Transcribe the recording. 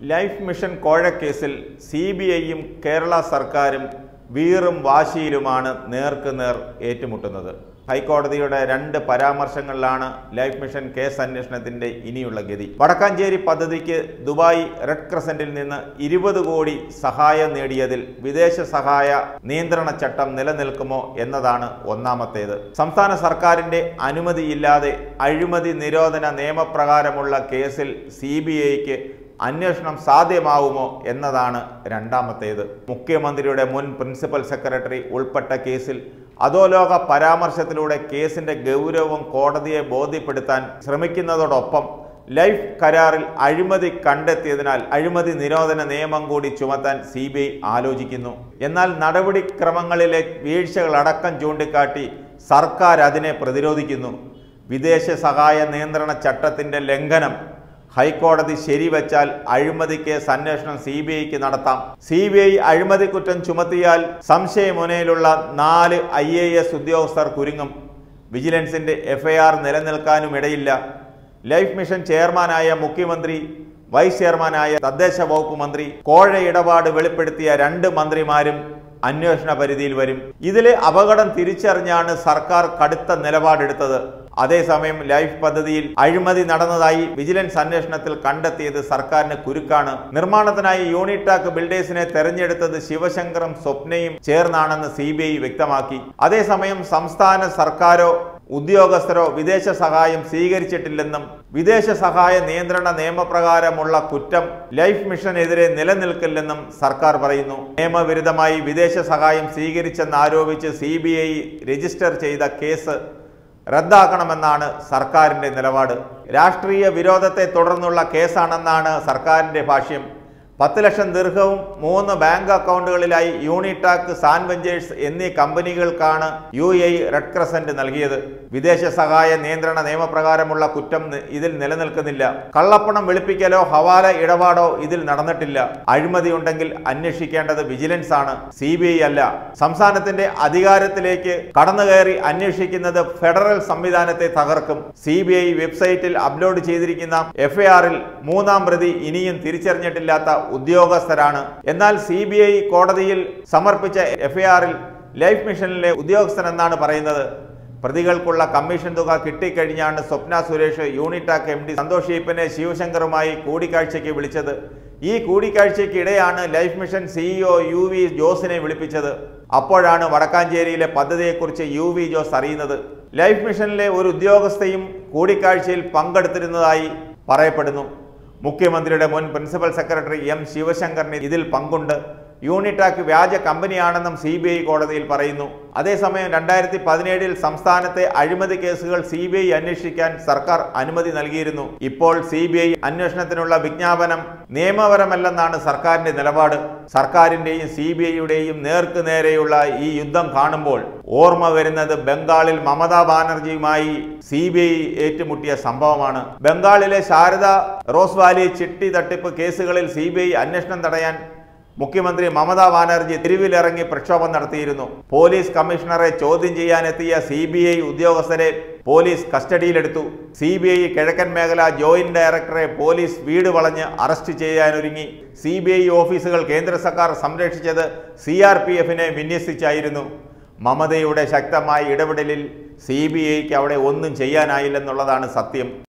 life mission കോഴക്കേസിൽ C B ഐയും കേരള സർക്കാരും വീറും വാശിയിലുമാണ് നേർക്കുനേർ ഏറ്റുമുട്ടുന്നത് ഹൈക്കോടതിയുടെ രണ്ട് പരാമർശങ്ങളിലാണ് ലൈഫ് മിഷൻ കേസ് അന്വേഷണത്തിന്റെ ഇനിയുള്ള ഗതി വടക്കാഞ്ചേരി പദ്ധതിക്ക് ദുബായ് റെഡ് ക്രസന്റിൽ നിന്ന് ഇരുപത് കോടി സഹായം നേടിയതിൽ വിദേശ സഹായ നിയന്ത്രണ ചട്ടം നിലനിൽക്കുമോ എന്നതാണ് ഒന്നാമത്തേത് സംസ്ഥാന സർക്കാരിന്റെ അനുമതിയില്ലാതെ അഴിമതി നിരോധന നിയമപ്രകാരമുള്ള കേസിൽ സി ബി ഐക്ക് അന്വേഷണം സാധ്യമാവുമോ എന്നതാണ് രണ്ടാമത്തേത് മുഖ്യമന്ത്രിയുടെ മുൻ പ്രിൻസിപ്പൽ സെക്രട്ടറി ഉൾപ്പെട്ട കേസിൽ അധോലോക പരാമർശത്തിലൂടെ കേസിന്റെ ഗൗരവം കോടതിയെ ബോധ്യപ്പെടുത്താൻ ശ്രമിക്കുന്നതോടൊപ്പം ലൈഫ് കരാറിൽ അഴിമതി കണ്ടെത്തിയതിനാൽ അഴിമതി നിരോധന നിയമം കൂടി ചുമത്താൻ സി ബി ഐ ആലോചിക്കുന്നു എന്നാൽ നടപടിക്രമങ്ങളിലെ വീഴ്ചകളടക്കം ചൂണ്ടിക്കാട്ടി സർക്കാർ അതിനെ പ്രതിരോധിക്കുന്നു വിദേശ സഹായ നിയന്ത്രണ ചട്ടത്തിന്റെ ലംഘനം ഹൈക്കോടതി ശരിവെച്ചാൽ അഴിമതി കേസ് അന്വേഷണം സി ബി ഐക്ക് നടത്താം സി ബി ഐ അഴിമതി കുറ്റം ചുമത്തിയാൽ സംശയമുനയിലുള്ള നാല് ഐ എ എസ് ഉദ്യോഗസ്ഥർ കുരുങ്ങും വിജിലൻസിന്റെ എഫ്ഐആർ നിലനിൽക്കാനും ഇടയില്ല ലൈഫ് മിഷൻ ചെയർമാനായ മുഖ്യമന്ത്രി വൈസ് ചെയർമാനായ തദ്ദേശ വകുപ്പ് മന്ത്രി കോഴ ഇടപാട് വെളിപ്പെടുത്തിയ രണ്ട് മന്ത്രിമാരും അന്വേഷണ പരിധിയിൽ വരും ഇതിലെ അപകടം തിരിച്ചറിഞ്ഞാണ് സർക്കാർ കടുത്ത നിലപാടെടുത്തത് അതേസമയം ലൈഫ് പദ്ധതിയിൽ അഴിമതി നടന്നതായി വിജിലൻസ് അന്വേഷണത്തിൽ കണ്ടെത്തിയത് സർക്കാരിന് കുരുക്കാണ് നിർമ്മാണത്തിനായി യൂണിടാക് ബിൽഡേഴ്സിനെ തെരഞ്ഞെടുത്തത് ശിവശങ്കറും സ്വപ്നയും ചേർന്നാണെന്ന് സി വ്യക്തമാക്കി അതേസമയം സംസ്ഥാന സർക്കാരോ ഉദ്യോഗസ്ഥരോ വിദേശ സഹായം സ്വീകരിച്ചിട്ടില്ലെന്നും വിദേശ സഹായ നിയന്ത്രണ നിയമപ്രകാരമുള്ള കുറ്റം ലൈഫ് മിഷനെതിരെ നിലനിൽക്കില്ലെന്നും സർക്കാർ പറയുന്നു നിയമവിരുദ്ധമായി വിദേശ സഹായം സ്വീകരിച്ചെന്നാരോപിച്ച് സി രജിസ്റ്റർ ചെയ്ത കേസ് റദ്ദാക്കണമെന്നാണ് സർക്കാരിന്റെ നിലപാട് രാഷ്ട്രീയ വിരോധത്തെ തുടർന്നുള്ള കേസാണെന്നാണ് സർക്കാരിന്റെ ഭാഷ്യം പത്ത് ലക്ഷം ദീർഘവും മൂന്ന് ബാങ്ക് അക്കൗണ്ടുകളിലായി യൂണിടാക് സാൻവെഞ്ചേഴ്സ് എന്നീ കമ്പനികൾക്കാണ് യു എ റെഡ് ക്രസന്റ് നൽകിയത് വിദേശ സഹായ നിയന്ത്രണ നിയമപ്രകാരമുള്ള കുറ്റം നി- ഇതിൽ നിലനിൽക്കുന്നില്ല കള്ളപ്പണം വെളുപ്പിക്കലോ ഹവാല ഇടപാടോ ഇതിൽ നടന്നിട്ടില്ല അഴിമതി ഉണ്ടെങ്കിൽ അന്വേഷിക്കേണ്ടത് വിജിലൻസ് ആണ് സി ബി ഐ അല്ല സംസ്ഥാനത്തിന്റെ അധികാരത്തിലേക്ക് കടന്നുകയറി അന്വേഷിക്കുന്നത് ഫെഡറൽ സംവിധാനത്തെ തകർക്കും സി ബി ഐ വെബ്സൈറ്റിൽ അപ്ലോഡ് ചെയ്തിരിക്കുന്ന എഫ്ഐആറിൽ മൂന്നാം പ്രതി ഇനിയും തിരിച്ചറിഞ്ഞിട്ടില്ലാത്ത ഉദ്യോഗസ്ഥരാണ് എന്നാൽ സി ബി ഐ കോടതിയിൽ സമർപ്പിച്ച എഫ്ഐആറിൽ ലൈഫ് മിഷനിലെ ഉദ്യോഗസ്ഥൻ എന്നാണ് പറയുന്നത് പ്രതികൾക്കുള്ള കമ്മീഷൻ തുക കിട്ടിക്കഴിഞ്ഞാണ് Swapna Suresh Unitac M D Santhosh ഈപ്പനെ ശിവശങ്കറുമായി കൂടിക്കാഴ്ചയ്ക്ക് വിളിച്ചത് ഈ കൂടിക്കാഴ്ചയ്ക്ക് ഇടെയാണ് life mission CEO U V ജോസിനെ വിളിപ്പിച്ചത് അപ്പോഴാണ് വടക്കാഞ്ചേരിയിലെ പദ്ധതിയെക്കുറിച്ച് യു വി ജോസ് അറിയുന്നത് ലൈഫ് മിഷനിലെ ഒരു ഉദ്യോഗസ്ഥയും കൂടിക്കാഴ്ചയിൽ പങ്കെടുത്തിരുന്നതായി പറയപ്പെടുന്നു മുഖ്യമന്ത്രിയുടെ മുൻ പ്രിൻസിപ്പൽ സെക്രട്ടറി എം ശിവശങ്കറിന് ഇതിൽ പങ്കുണ്ട് യൂണിടാക് വ്യാജ കമ്പനിയാണെന്നും സി ബി ഐ കോടതിയിൽ പറയുന്നു അതേസമയം രണ്ടായിരത്തി പതിനേഴിൽ സംസ്ഥാനത്തെ അഴിമതി കേസുകൾ സി ബി ഐ അന്വേഷിക്കാൻ സർക്കാർ അനുമതി നൽകിയിരുന്നു ഇപ്പോൾ സി ബി ഐ അന്വേഷണത്തിനുള്ള വിജ്ഞാപനം നിയമപരമല്ലെന്നാണ് സർക്കാരിന്റെ നിലപാട് സർക്കാരിന്റെയും സി ബി ഐയുടെയും നേർക്ക് നേരെയുള്ള ഈ യുദ്ധം കാണുമ്പോൾ ഓർമ്മ വരുന്നത് ബംഗാളിൽ മമതാ ബാനർജിയുമായി സി ബി ഐ ഏറ്റുമുട്ടിയ സംഭവമാണ് ബംഗാളിലെ ശാരദ റോസ് വാലി ചിട്ടി തട്ടിപ്പ് കേസുകളിൽ സി ബി ഐ അന്വേഷണം തടയാൻ മുഖ്യമന്ത്രി മമതാ ബാനർജി തെരുവിലിറങ്ങി പ്രക്ഷോഭം നടത്തിയിരുന്നു പോലീസ് കമ്മീഷണറെ ചോദ്യം ചെയ്യാനെത്തിയ സി ബി ഐ ഉദ്യോഗസ്ഥരെ പോലീസ് കസ്റ്റഡിയിലെടുത്തു സി ബി ഐ കിഴക്കൻ മേഖല ജോയിന്റ് ഡയറക്ടറെ പോലീസ് വീട് വളഞ്ഞ് അറസ്റ്റ് ചെയ്യാനൊരുങ്ങി സി ബി ഐ ഓഫീസുകൾ കേന്ദ്ര സർക്കാർ സംരക്ഷിച്ചത് സി ആർ പി എഫിനെ വിന്യസിച്ചായിരുന്നു മമതയുടെ ശക്തമായ ഇടപെടലിൽ സി ബി ഐക്ക് അവിടെ ഒന്നും ചെയ്യാനായില്ലെന്നുള്ളതാണ് സത്യം